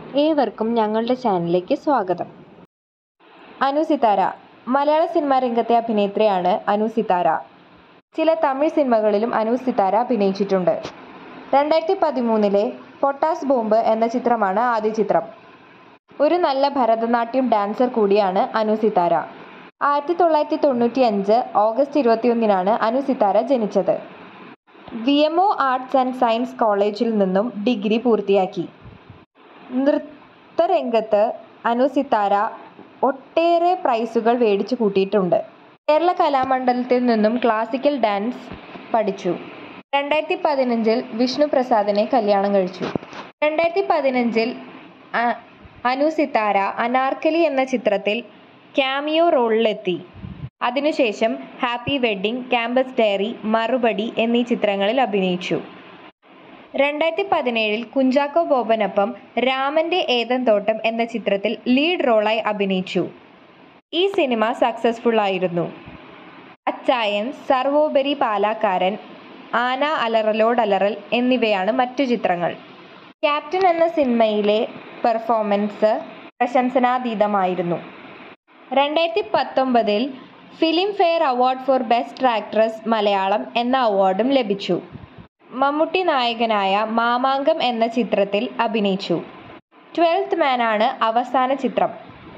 ഏവർക്കും ഞങ്ങളുടെ ചാനലിലേക്ക് സ്വാഗതം അനു സിതാര മലയാള സിനിമാ രംഗത്തെ അഭിനേത്രിയാണ് അനു സിതാര ചില തമിഴ് സിനിമകളിലും അനു സിതാര അഭിനയിച്ചിട്ടുണ്ട് രണ്ടായിരത്തി പതിമൂന്നിലെ പൊട്ടാസ് ബോംബ് എന്ന ചിത്രമാണ് ആദ്യ ചിത്രം ഒരു നല്ല ഭരതനാട്യം ഡാൻസർ കൂടിയാണ് അനു സിതാര ആയിരത്തി തൊള്ളായിരത്തി തൊണ്ണൂറ്റി അഞ്ച് ഓഗസ്റ്റ് ഇരുപത്തിയൊന്നിനാണ് അനു സിതാര ജനിച്ചത് V M O arts and science കോളേജിൽ നിന്നും ഡിഗ്രി പൂർത്തിയാക്കി നൃത്തരംഗത്ത് അനു സിതാര ഒട്ടേറെ പ്രൈസുകൾ മേടിച്ചു കൂട്ടിയിട്ടുണ്ട് കേരള കലാമണ്ഡലത്തിൽ നിന്നും ക്ലാസിക്കൽ ഡാൻസ് പഠിച്ചു രണ്ടായിരത്തി പതിനഞ്ചിൽ വിഷ്ണു പ്രസാദിനെ കല്യാണം കഴിച്ചു രണ്ടായിരത്തി പതിനഞ്ചിൽ അനു സിതാര അനാർക്കലി എന്ന ചിത്രത്തിൽ ക്യാമിയോ റോളിലെത്തി അതിനുശേഷം ഹാപ്പി വെഡ്ഡിംഗ് ക്യാമ്പസ് ഡയറി മറുപടി എന്നീ ചിത്രങ്ങളിൽ അഭിനയിച്ചു രണ്ടായിരത്തി പതിനേഴിൽ കുഞ്ചാക്കോ ബോബനൊപ്പം രാമന്റെ ഏതൻ തോട്ടം എന്ന ചിത്രത്തിൽ ലീഡ് റോളായി അഭിനയിച്ചു ഈ സിനിമ സക്സസ്ഫുൾ ആയിരുന്നു അച്ചായൻ സർവോപരി പാലാക്കാരൻ ആന അലറലോടലറൽ എന്നിവയാണ് മറ്റു ചിത്രങ്ങൾ ക്യാപ്റ്റൻ എന്ന സിനിമയിലെ പെർഫോമൻസ് പ്രശംസനാതീതമായിരുന്നു രണ്ടായിരത്തി പത്തൊമ്പതിൽ Filmfare award for best actress Malayalam എന്ന അവാർഡും ലഭിച്ചു മമ്മൂട്ടി നായകനായ മാമാങ്കം എന്ന ചിത്രത്തിൽ അഭിനയിച്ചു ട്വൽത്ത് മാനാണ് അവസാന ചിത്രം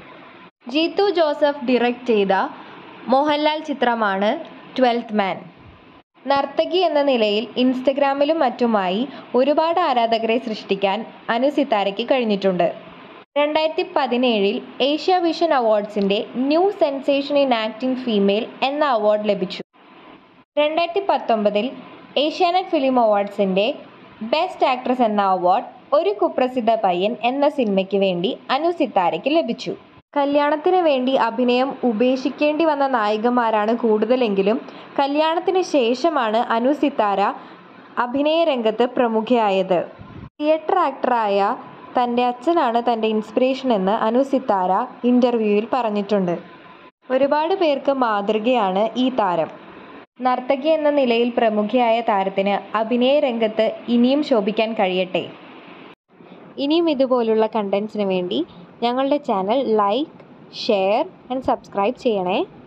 ജീത്തു ജോസഫ് ഡിറക്റ്റ് ചെയ്ത മോഹൻലാൽ ചിത്രമാണ് ട്വൽത്ത് മാൻ നർത്തകി എന്ന നിലയിൽ ഇൻസ്റ്റഗ്രാമിലും മറ്റുമായി ഒരുപാട് ആരാധകരെ സൃഷ്ടിക്കാൻ അനു സിത്താരയ്ക്ക് കഴിഞ്ഞിട്ടുണ്ട് രണ്ടായിരത്തി പതിനേഴിൽ ഏഷ്യ വിഷൻ അവാർഡ്സിൻ്റെ new sensation in acting female എന്ന അവാർഡ് ലഭിച്ചു രണ്ടായിരത്തി പത്തൊമ്പതിൽ ഏഷ്യാനെറ്റ് ഫിലിം അവാർഡ്സിൻ്റെ ബെസ്റ്റ് ആക്ട്രസ് എന്ന അവാർഡ് ഒരു കുപ്രസിദ്ധ പയ്യൻ എന്ന സിനിമയ്ക്ക് വേണ്ടി അനു സിത്താരയ്ക്ക് ലഭിച്ചു കല്യാണത്തിന് വേണ്ടി അഭിനയം ഉപേക്ഷിക്കേണ്ടി വന്ന നായികമാരാണ് കൂടുതലെങ്കിലും കല്യാണത്തിന് ശേഷമാണ് അനു സിത്താര അഭിനയ രംഗത്ത് പ്രമുഖയായത് തിയേറ്റർ ആക്ടറായ തൻ്റെ അച്ഛനാണ് തൻ്റെ ഇൻസ്പിറേഷൻ എന്ന് അനു സിത്താര ഇൻ്റർവ്യൂവിൽ പറഞ്ഞിട്ടുണ്ട് ഒരുപാട് പേർക്ക് മാതൃകയാണ് ഈ താരം നർത്തകി എന്ന നിലയിൽ പ്രമുഖയായ താരത്തിന് അഭിനയ രംഗത്ത് ഇനിയും ശോഭിക്കാൻ കഴിയട്ടെ ഇനിയും ഇതുപോലുള്ള കണ്ടൻസിന് വേണ്ടി ഞങ്ങളുടെ channel like share and subscribe ചെയ്യണേ